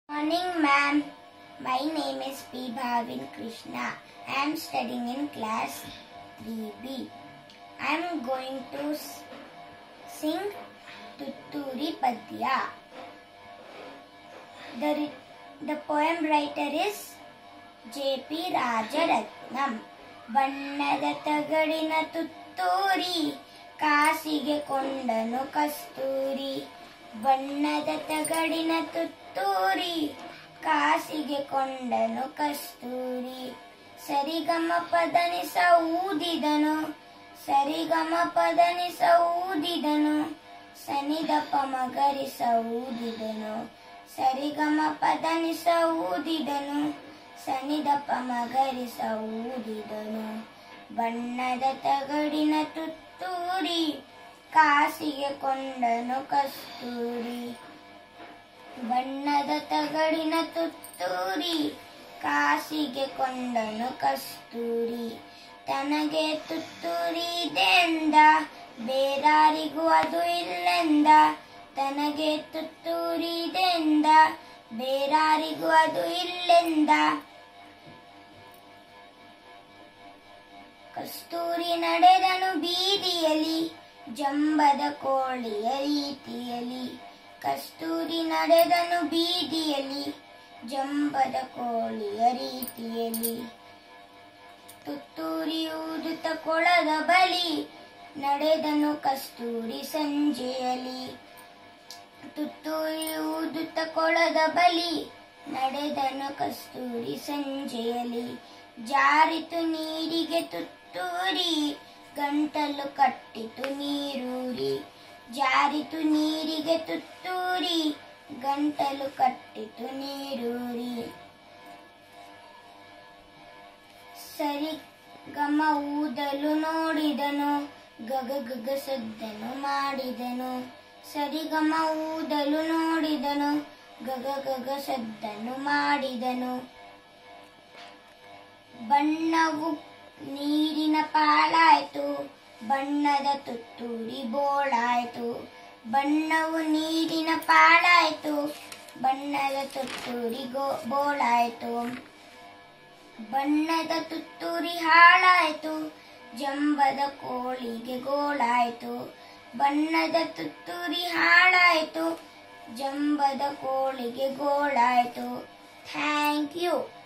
Morning, ma'am. My name is P. Bhavin Krishna. I am studying in class 3B. I am going to s- sing Tutturi Padya. The, ri- the poem writer is J.P. Rajaratnam. ಬಣ್ಣದ ತಗಡಿನ ತುತ್ತೂರಿ ಕಾಸಿಗೆ ಕೊಂಡನು ಕಸ್ತೂರಿ ಬಣ್ಣದ ತಗಡಿನ ತುತ್ತೂರಿ ಕಾಸಿಗೆ ಕೊಂಡನು ಕಸ್ತೂರಿ ಸರಿಗಮ ಪದನಿಸ ಊದಿದನು ಸರಿಗಮ ಪದನಿಸ ಊದಿದನು ಸನಿದಪ ಮಗರಿಸ ಊದಿದನು ಸರಿಗಮ ಪದನಿಸ ಊದಿದನು ಸನಿದಪ ಮಗರಿಸ ಊದಿದನು ಬಣ್ಣದ ತಗಡಿನ ತುತ್ತೂರಿ ಕಾಸಿಗೆ ಕೊಂಡನು ಕಸ್ತೂರಿ ಬಣ್ಣದ ತಗಡಿನ ತುತ್ತೂರಿ ಕಾಸಿಗೆ ಕೊಂಡನು ಕಸ್ತೂರಿ ತನಗೆ ತುತ್ತೂರಿ ಇದೆಂದ ಬೇರಾರಿಗೂ ಅದು ಇಲ್ಲೆಂದ ತನಗೆ ತುತ್ತೂರಿ ಇದೆಂದ ಬೇರಾರಿಗೂ ಅದು ಇಲ್ಲೆಂದ ಕಸ್ತೂರಿ ನಡೆದನು ಬೀದಿಯಲಿ ಜಂಬದ ಕೋಳಿಯ ರೀತಿಯಲಿ ಕಸ್ತೂರಿ ನಡೆದನು ಬೀದಿಯಲಿ ಜಂಬದ ಕೋಳಿಯ ರೀತಿಯಲಿ ತುತ್ತೂರಿ ಊದುತ್ತ ಕೊಳದ ಬಳಿ ನಡೆದನು ಕಸ್ತೂರಿ ಸಂಜೆಯಲಿ ತುತ್ತೂರಿ ಊದುತ್ತ ಕೊಳದ ಬಳಿ ನಡೆದನು ಕಸ್ತೂರಿ ಸಂಜೆಯಲಿ ಜಾರಿತು ನೀರಿಗೆ ತುತ್ತೂರಿ ಗಂಟಲು ಕಟ್ಟಿತು ನೀರೂರಿ ಜಾರಿತು ನೀರಿಗೆ ತುತ್ತೂರಿ ಗಂಟಲು ಕಟ್ಟಿತು ನೀರೂರಿ ಸರಿ ಗಮ ಊದಲು ನೋಡಿದನು ಗಗ ಗಗ ಸದ್ದನು ಮಾಡಿದನು ಸರಿಗಮ ಊದಲು ನೋಡಿದನು ಗಗ ಗಗ ಸದ್ದನು ಮಾಡಿದನು ಬಣ್ಣವು ನೀರಿನ ಪಾಲಾಯ್ತು ಬಣ್ಣದ ತುತ್ತೂರಿ ಬೋಳಾಯ್ತು ಬಣ್ಣವು ನೀರಿನ ಪಾಲಾಯ್ತು ಬಣ್ಣದ ತುತ್ತೂರಿ ಗೋ ಬೋಳಾಯ್ತು ಬಣ್ಣದ ತುತ್ತೂರಿ ಹಾಳಾಯ್ತು ಜಂಬದ ಕೋಳಿಗೆ ಗೋಳಾಯ್ತು ಬಣ್ಣದ ತುತ್ತೂರಿ ಹಾಳಾಯ್ತು ಜಂಬದ ಕೋಳಿಗೆ ಗೋಳಾಯ್ತು ಥ್ಯಾಂಕ್ ಯು